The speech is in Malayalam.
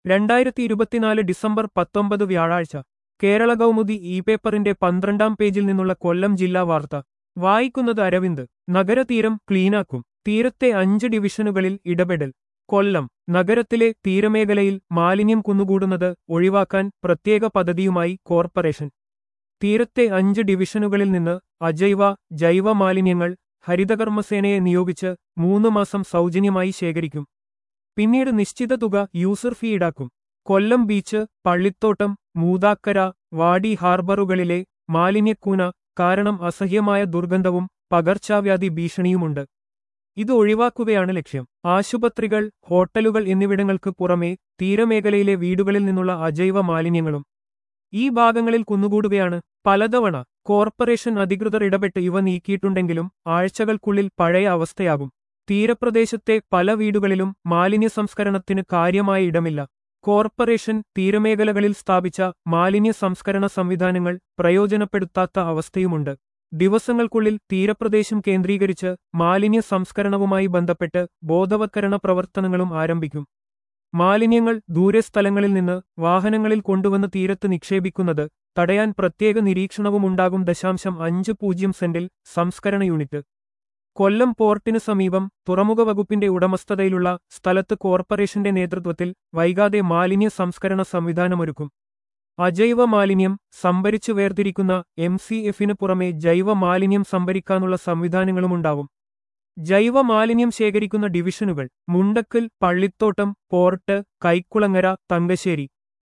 രണ്ടായിരത്തി ഇരുപത്തിനാല് ഡിസംബർ പത്തൊമ്പത് വ്യാഴാഴ്ച കേരള കൗമുദി ഇ പേപ്പറിന്റെ പന്ത്രണ്ടാം പേജിൽ നിന്നുള്ള കൊല്ലം ജില്ലാ വാർത്ത വായിക്കുന്നത് അരവിന്ദ് നഗരതീരം ക്ലീനാക്കും തീരത്തെ അഞ്ച് ഡിവിഷനുകളിൽ ഇടപെടൽ കൊല്ലം നഗരത്തിലെ തീരമേഖലയിൽ മാലിന്യം കുന്നുകൂടുന്നത് ഒഴിവാക്കാൻ പ്രത്യേക പദ്ധതിയുമായി കോർപ്പറേഷൻ തീരത്തെ അഞ്ച് ഡിവിഷനുകളിൽ നിന്ന് അജൈവ ജൈവ മാലിന്യങ്ങൾ ഹരിതകർമ്മസേനയെ നിയോഗിച്ച് മൂന്ന് മാസം സൗജന്യമായി ശേഖരിക്കും പിന്നീട് നിശ്ചിത തുക യൂസർ ഫീ ഈടാക്കും കൊല്ലം ബീച്ച് പള്ളിത്തോട്ടം മൂതാക്കര വാടി ഹാർബറുകളിലെ മാലിന്യക്കൂന കാരണം അസഹ്യമായ ദുർഗന്ധവും പകർച്ചവ്യാധി ഭീഷണിയുമുണ്ട് ഇത് ഒഴിവാക്കുകയാണ് ലക്ഷ്യം ആശുപത്രികൾ ഹോട്ടലുകൾ എന്നിവിടങ്ങൾക്ക് പുറമെ തീരമേഖലയിലെ വീടുകളിൽ നിന്നുള്ള അജൈവ മാലിന്യങ്ങളും ഈ ഭാഗങ്ങളിൽ കുന്നുകൂടുകയാണ് പലതവണ കോർപ്പറേഷൻ അധികൃതർ ഇടപെട്ട് ഇവ നീക്കിയിട്ടുണ്ടെങ്കിലും ആഴ്ചകൾക്കുള്ളിൽ പഴയ അവസ്ഥയാകും തീരപ്രദേശത്തെ പല വീടുകളിലും മാലിന്യ സംസ്കരണത്തിന് കാര്യമായ ഇടമില്ല കോർപ്പറേഷൻ തീരമേഖലകളിൽ സ്ഥാപിച്ച മാലിന്യ സംസ്കരണ സംവിധാനങ്ങൾ പ്രയോജനപ്പെടുത്താത്ത അവസ്ഥയുമുണ്ട് ദിവസങ്ങൾക്കുള്ളിൽ തീരപ്രദേശം കേന്ദ്രീകരിച്ച് മാലിന്യ സംസ്കരണവുമായി ബന്ധപ്പെട്ട് ബോധവത്കരണ പ്രവർത്തനങ്ങളും ആരംഭിക്കും മാലിന്യങ്ങൾ ദൂരെ സ്ഥലങ്ങളിൽ നിന്ന് വാഹനങ്ങളിൽ കൊണ്ടുവന്ന് തീരത്ത് നിക്ഷേപിക്കുന്നത് തടയാൻ പ്രത്യേക നിരീക്ഷണവുമുണ്ടാകും ദശാംശം അഞ്ച് പൂജ്യം സെന്റിൽ സംസ്കരണ യൂണിറ്റ് കൊല്ലം പോർട്ടിനു സമീപം തുറമുഖ വകുപ്പിന്റെ ഉടമസ്ഥതയിലുള്ള സ്ഥലത്ത് കോർപ്പറേഷന്റെ നേതൃത്വത്തിൽ വൈകാതെ മാലിന്യ സംസ്കരണ സംവിധാനമൊരുക്കും അജൈവ മാലിന്യം സംഭരിച്ചു വേർതിരിക്കുന്ന എം സി എഫിന് പുറമെ ജൈവ മാലിന്യം സംഭരിക്കാനുള്ള സംവിധാനങ്ങളുമുണ്ടാവും ജൈവ മാലിന്യം ശേഖരിക്കുന്ന ഡിവിഷനുകൾ മുണ്ടക്കൽ പള്ളിത്തോട്ടം പോർട്ട് കൈക്കുളങ്ങര തങ്കശ്ശേരി